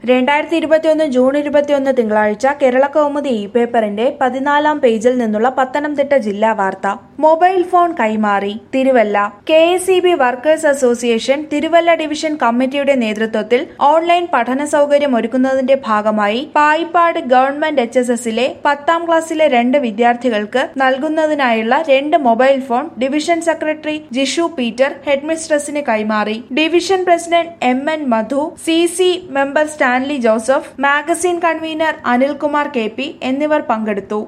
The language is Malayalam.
രണ്ടായിരത്തി ഇരുപത്തിയൊന്ന് ജൂൺ ഇരുപത്തിയൊന്ന് തിങ്കളാഴ്ച കേരള കൗമുദി ഇ പേപ്പറിന്റെ പതിനാലാം പേജിൽ നിന്നുള്ള പത്തനംതിട്ട ജില്ലാ വാർത്ത മൊബൈൽ ഫോൺ കൈമാറി Thiruvalla K S E B workers association Thiruvalla division കമ്മിറ്റിയുടെ നേതൃത്വത്തിൽ ഓൺലൈൻ പഠന സൗകര്യം ഒരുക്കുന്നതിന്റെ ഭാഗമായി പായിപ്പാട് ഗവൺമെന്റ് എച്ച് എസ് എസിലെ പത്താം ക്ലാസ്സിലെ രണ്ട് വിദ്യാർത്ഥികൾക്ക് നൽകുന്നതിനായുള്ള രണ്ട് mobile phone division secretary Jishu Peter ഹെഡ്മിസ്ട്രസിന് കൈമാറി division president M N Madhu C C member Stanley Joseph magazine convener Anilkumar K P എന്നിവർ പങ്കെടുത്തു